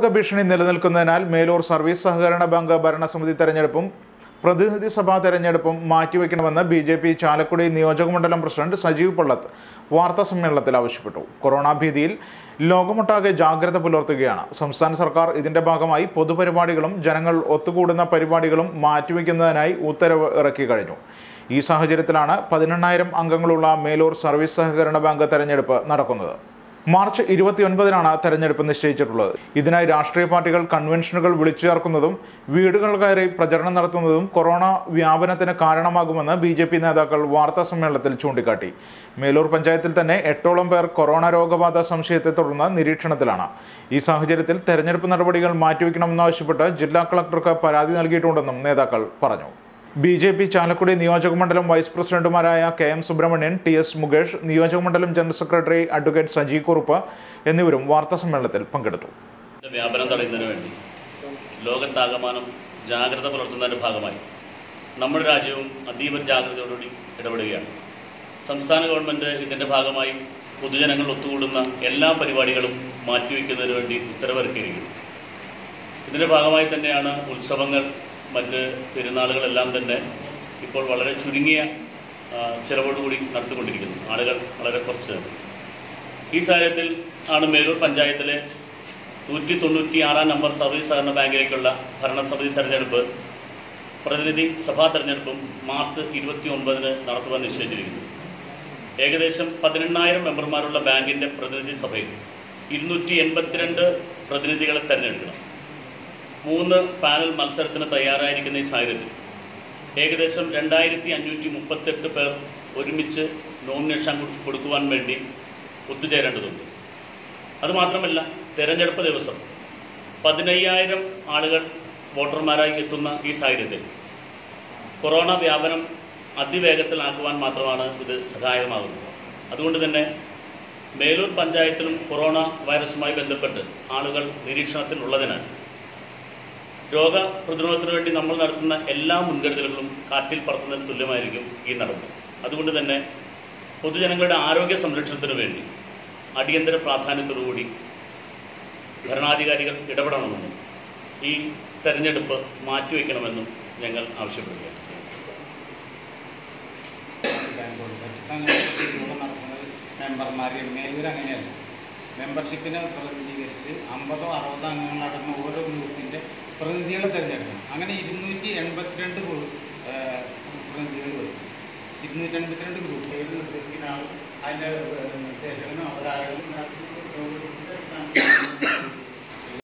ഭീഷണി നിലനിൽക്കുന്നതിനാൽ മേലൂർ സർവീസ് സഹകരണ ബാങ്ക് ഭരണസമിതി തെരഞ്ഞെടുപ്പും പ്രതിനിധി സഭാ തെരഞ്ഞെടുപ്പും മാറ്റിവെക്കണമെന്ന് ബി ജെ പി ചാലക്കുടി നിയോജകമണ്ഡലം പ്രസിഡന്റ് സജീവ് പള്ളത്ത് വാർത്താ സമ്മേളനത്തിൽ ആവശ്യപ്പെട്ടു കൊറോണ ഭീതിയിൽ ലോകമൊട്ടാകെ ജാഗ്രത പുലർത്തുകയാണ് സംസ്ഥാന സർക്കാർ ഇതിന്റെ ഭാഗമായി പൊതുപരിപാടികളും ജനങ്ങൾ ഒത്തുകൂടുന്ന പരിപാടികളും മാറ്റിവെക്കുന്നതിനായി ഉത്തരവ് ഇറക്കി കഴിഞ്ഞു ഈ സാഹചര്യത്തിലാണ് പതിനെണ്ണായിരം അംഗങ്ങളുള്ള മേലൂർ സർവീസ് സഹകരണ ബാങ്ക് തെരഞ്ഞെടുപ്പ് നടക്കുന്നത് മാർച്ച് ഇരുപത്തിയൊൻപതിനാണ് തെരഞ്ഞെടുപ്പ് നിശ്ചയിച്ചിട്ടുള്ളത് ഇതിനായി രാഷ്ട്രീയ പാർട്ടികൾ കൺവെൻഷനുകൾ വിളിച്ചു ചേർക്കുന്നതും വീടുകൾ കയറി പ്രചരണം നടത്തുന്നതും കൊറോണ വ്യാപനത്തിന് കാരണമാകുമെന്ന് ബി ജെ പി നേതാക്കൾ വാർത്താ സമ്മേളനത്തിൽ ചൂണ്ടിക്കാട്ടി മേലൂർ പഞ്ചായത്തിൽ തന്നെ എട്ടോളം പേർ കൊറോണ രോഗബാധ സംശയത്തെ തുടർന്ന് നിരീക്ഷണത്തിലാണ് ഈ സാഹചര്യത്തിൽ തെരഞ്ഞെടുപ്പ് നടപടികൾ മാറ്റിവെക്കണമെന്നാവശ്യപ്പെട്ട് ജില്ലാ കളക്ടർക്ക് പരാതി നൽകിയിട്ടുണ്ടെന്നും നേതാക്കൾ പറഞ്ഞു ബി ജെ പി ചാലക്കുടി നിയോജകമണ്ഡലം വൈസ് പ്രസിഡന്റുമാരായ K M Subrahmanyan T S Mukesh നിയോജകമണ്ഡലം general secretary advocate Saji Kurup എന്നിവരും വാർത്താ സമ്മേളനത്തിൽ പങ്കെടുത്തു ഇതിന്റെ വ്യാപനം തടയുന്നതിന് വേണ്ടി ലോകത്താകമാനം ജാഗ്രത പുലർത്തുന്നതിൻ്റെ ഭാഗമായി നമ്മുടെ രാജ്യവും അതീവ ജാഗ്രതയോടുകൂടി ഇടപെടുകയാണ് സംസ്ഥാന ഗവൺമെൻറ് ഇതിൻ്റെ ഭാഗമായി പൊതുജനങ്ങൾ ഒത്തുകൂടുന്ന എല്ലാ പരിപാടികളും മാറ്റിവെക്കുന്നതിന് വേണ്ടി ഉത്തരവിറക്കിയിരിക്കുന്നു ഇതിൻ്റെ ഭാഗമായി തന്നെയാണ് ഉത്സവങ്ങൾ മറ്റ് പെരുന്നാളുകളെല്ലാം തന്നെ ഇപ്പോൾ വളരെ ചുരുങ്ങിയ ആ, ചിലവോടുകൂടി നടത്തിക്കൊണ്ടിരിക്കുന്നു ആളുകൾ വളരെ കുറച്ച് ഈ സാഹചര്യത്തിൽ ആണ് മേലൂർ പഞ്ചായത്തിലെ നൂറ്റി തൊണ്ണൂറ്റി ആറാം നമ്പർ സർവീസ് സഹകരണ ബാങ്കിലേക്കുള്ള ഭരണസമിതി തെരഞ്ഞെടുപ്പ് പ്രതിനിധി സഭാ തെരഞ്ഞെടുപ്പും മാർച്ച് ഇരുപത്തി ഒൻപതിന് നടത്തുവാൻ നിശ്ചയിച്ചിരിക്കുന്നു ഏകദേശം പതിനെണ്ണായിരം മെമ്പർമാരുള്ള ബാങ്കിൻ്റെ പ്രതിനിധി സഭയിൽ ഇരുന്നൂറ്റി എൺപത്തിരണ്ട് പ്രതിനിധികളെ തെരഞ്ഞെടുക്കണം മൂന്ന് പാനൽ മത്സരത്തിന് തയ്യാറായിരിക്കുന്ന ഈ സാഹചര്യത്തിൽ ഏകദേശം രണ്ടായിരത്തി അഞ്ഞൂറ്റി മുപ്പത്തെട്ട് പേർ ഒരുമിച്ച് നോമിനേഷൻ കൊടു- കൊടുക്കുവാൻ വേണ്ടി ഒത്തുചേരേണ്ടതുണ്ട് അതുമാത്രമല്ല തെരഞ്ഞെടുപ്പ് ദിവസം പതിനയ്യായിരം ആളുകൾ വോട്ടർമാരായി എത്തുന്ന ഈ സാഹചര്യത്തിൽ കൊറോണ വ്യാപനം അതിവേഗത്തിലാക്കുവാൻ മാത്രമാണ് ഇത് സഹായകമാകുന്നത് അതുകൊണ്ട് തന്നെ മേലൂർ പഞ്ചായത്തിലും കൊറോണ വൈറസുമായി ബന്ധപ്പെട്ട് ആളുകൾ നിരീക്ഷണത്തിൽ ഉള്ളതിനാൽ രോഗപ്രതിരോധത്തിന് വേണ്ടി നമ്മൾ നടത്തുന്ന എല്ലാ മുൻകരുതലുകളും കാറ്റിൽ പറത്തുന്നതിന് തുല്യമായിരിക്കും ഈ നടപടി അതുകൊണ്ട് തന്നെ പൊതുജനങ്ങളുടെ ആരോഗ്യ സംരക്ഷണത്തിന് വേണ്ടി അടിയന്തര പ്രാധാന്യത്തോടുകൂടി ഭരണാധികാരികൾ ഇടപെടണമെന്നും ഈ തെരഞ്ഞെടുപ്പ് മാറ്റിവെക്കണമെന്നും ഞങ്ങൾ ആവശ്യപ്പെടുകയാണ് ബാങ്കുകൾ മറ്റ് സംഘടനകളിലൂടെ നടക്കുന്നത് മെമ്പർമാർ മേലൂർ അങ്ങനെയല്ല മെമ്പർഷിപ്പിനെ പ്രതിനിധീകരിച്ച് അമ്പതോ അറുപതോ അംഗങ്ങളടങ്ങുന്ന ഓരോ ഗ്രൂപ്പിൻ്റെ പ്രതിനിധികളെ തിരഞ്ഞെടുക്കണം അങ്ങനെ ഇരുന്നൂറ്റി എൺപത്തിരണ്ട് ഗ്രൂ- ഏഹ് പ്രതിനിധികൾ വരും ഇരുന്നൂറ്റി എൺപത്തിരണ്ട് ഗ്രൂപ്പ് ഏത് നിർദ്ദേശിക്കുന്ന ആളും അതിൻ്റെ നിർദ്ദേശങ്ങളും അവരാരും